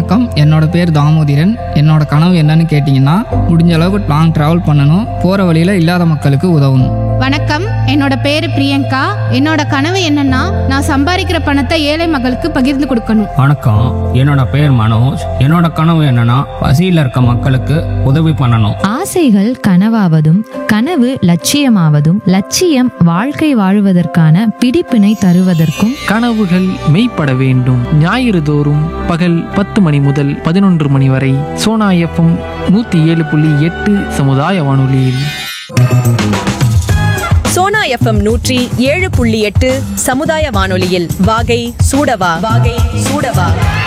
வணக்கம் என்னோட பேர் தாமோதிரன் என்னோட கனவு என்னன்னு கேட்டிங்கன்னா முடிஞ்ச அளவுக்கு லாங் ட்ராவல் பண்ணணும் போகிற வழியில் இல்லாத மக்களுக்கு உதவணும் வணக்கம் என்னோட பேரு பிரியங்கா என்னோட கனவு என்னன்னா நான் சம்பாதிக்கிற பணத்தை ஏழை மக்களுக்கு பகிர்ந்து கொடுக்கணும் வணக்கம் என்னோட பேர் மனோஜ் என்னோட கனவு என்னன்னா பசியில் இருக்க மக்களுக்கு உதவி பண்ணணும் ஆசைகள் கனவாவதும் கனவு லட்சியமாவதும் லட்சியம் வாழ்க்கை வாழுவதற்கான பிடிப்பினை தருவதற்கும் கனவுகள் மெய்ப்பட வேண்டும் ஞாயிறு தோறும் பகல் பத்து மணி முதல் பதினொன்று மணி வரை சோனா எஃப்எம் நூற்றி ஏழு புள்ளி எட்டு சமுதாய வானொலியில் சோனா எஃப்எம் நூற்றி ஏழு புள்ளி எட்டு சமுதாய வானொலியில் வாகை சூடவா வாகை சூடவா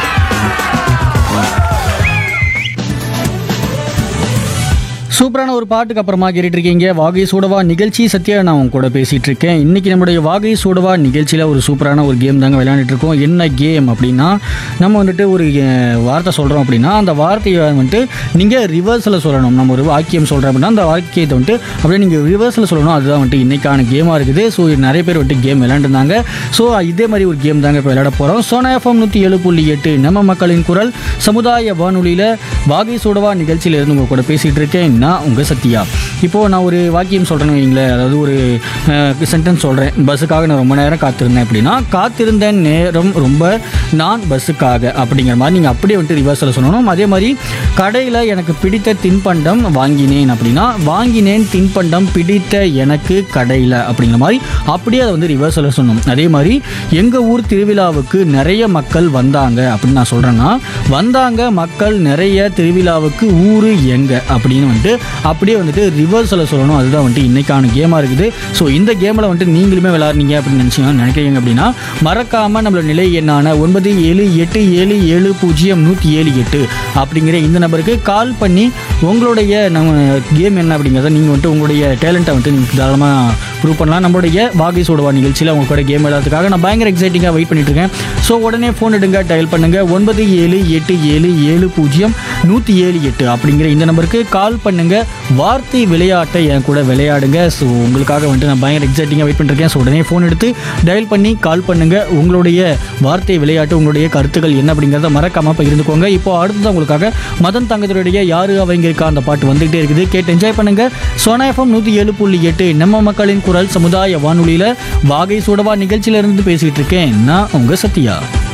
சூப்பரான ஒரு பாட்டுக்கு அப்புறமா கேட்டுட்டு இருக்கீங்க வாகை சூடவா நிகழ்ச்சி சத்யா நான் உங்க கூட பேசிட்டு இருக்கேன் இன்னைக்கு நம்மளுடைய வாகை சூடவா நிகழ்ச்சியில் ஒரு சூப்பரான ஒரு கேம் தாங்க விளையாண்டுட்டு இருக்கோம் என்ன கேம் அப்படின்னா நம்ம வந்துட்டு ஒரு அஹ், வார்த்தை சொல்கிறோம் அப்படின்னா அந்த வார்த்தையை வந்துட்டு நீங்கள் ரிவர்ஸில் சொல்லணும் நம்ம ஒரு வாக்கியம் சொல்கிறோம் அப்படின்னா அந்த வாக்கியத்தை வந்துட்டு அப்படியே நீங்கள் ரிவர்ஸில் சொல்லணும் அதுதான் வந்துட்டு இன்னைக்கான கேமாக இருக்குது ஸோ நிறைய பேர் வந்துட்டு கேம் விளையாண்டுருந்தாங்க ஸோ இதே மாதிரி ஒரு கேம் தாங்க இப்போ விளையாட போகிறோம் சோனா எஃப்எம் நூற்றி ஏழு புள்ளி எட்டு நம்ம மக்களின் குரல் சமுதாய வானொலியில் வாகை சூடவா நிகழ்ச்சியில இருந்து உங்க கூட பேசிகிட்டு இருக்கேன் நான் உங்கள் சத்யா இப்போது நான் ஒரு வாக்கியம் சொல்கிறேன்னு வைங்களேன் அதாவது ஒரு சென்டென்ஸ் சொல்கிறேன் பஸ்ஸுக்காக நான் ரொம்ப நேரம் காத்திருந்தேன் அப்படின்னா காத்திருந்த நேரம் ரொம்ப நான் பஸ்ஸுக்காக அப்படிங்கிற மாதிரி நீங்கள் அப்படியே வந்துட்டு ரிவர்ஸில் சொல்லணும் அதே மாதிரி கடையில் எனக்கு பிடித்த தின்பண்டம் வாங்கினேன் அப்படின்னா வாங்கினேன் தின்பண்டம் பிடித்த எனக்கு கடையில் அப்படிங்கிற மாதிரி அப்படியே அதை வந்து ரிவர்ஸில் சொல்லணும் அதே மாதிரி எங்கள் ஊர் திருவிழாவுக்கு நிறைய மக்கள் வந்தாங்க அப்படின்னு நான் சொல்கிறேன்னா வந்தாங்க மக்கள் நிறைய திருவிழாவுக்கு ஊர் எங்கே அப்படின்னு வந்துட்டு அப்படியே வந்துட்டு ரிவர்ஸில் சொல்லணும் அதுதான் வந்துட்டு இன்னைக்கான கேமாக இருக்குது ஸோ இந்த கேமில் வந்துட்டு நீங்களுமே விளாட்றீங்க அப்படின்னு நினச்சிங்க நினைக்கிறீங்க அப்படின்னா மறக்காமல் நம்மளோட நிலை எண்ணான ஒன்பது ஏழு எட்டு ஏழு ஏழு பூஜ்ஜியம் நூற்றி ஏழு எட்டு அப்படிங்கிற இந்த நம்பருக்கு கால் பண்ணி உங்களுடைய நம்ம கேம் என்ன அப்படிங்கிறத நீங்கள் வந்துட்டு உங்களுடைய டேலண்ட்டை வந்துட்டு நீங்கள் தாராளமாக ப்ரூவ் பண்ணலாம் நம்மளுடைய வாகை சோடுவா நிகழ்ச்சியில் உங்க கூட கேம் விளையாடுறதுக்காக நான் பயங்கர எக்ஸைட்டிங்காக வெயிட் பண்ணிட்டு இருக்கேன் ஸோ உடனே ஃபோன் எடுங்க டயல் பண்ணுங்க ஒன்பது ஏழு எட்டு ஏழு ஏழு பூஜ்ஜியம் நூற்றி ஏழு எட்டு அப்படிங்கிற இந்த நம்பருக்கு கால் பண்ணுங்க வார்த்தை விளையாட்டை என் கூட விளையாடுங்க ஸோ உங்களுக்காக வந்துட்டு நான் பயங்கர எக்ஸைட்டிங்காக வெயிட் பண்ணிருக்கேன் ஸோ உடனே ஃபோன் எடுத்து டயல் பண்ணி கால் பண்ணுங்க உங்களுடைய வார்த்தை விளையாட்டு உங்களுடைய கருத்துக்கள் என்ன அப்படிங்கிறத மறக்காம பகிர்ந்துக்கோங்க இப்போ அடுத்தது உங்களுக்காக மதன் தங்கத்துடைய யாரு அவங்க இருக்கா அந்த பாட்டு வந்துகிட்டே இருக்குது கேட்டு என்ஜாய் பண்ணுங்க சோனா எஃப்எம் நூற்றி ஏழு புள்ளி எட்டு நம்ம மக்களின் குரல் சமுதாய வானொலியில் வாகை சூடவா நிகழ்ச்சியில இருந்து பேசிட்டு இருக்கேன் நான் உங்க சத்யா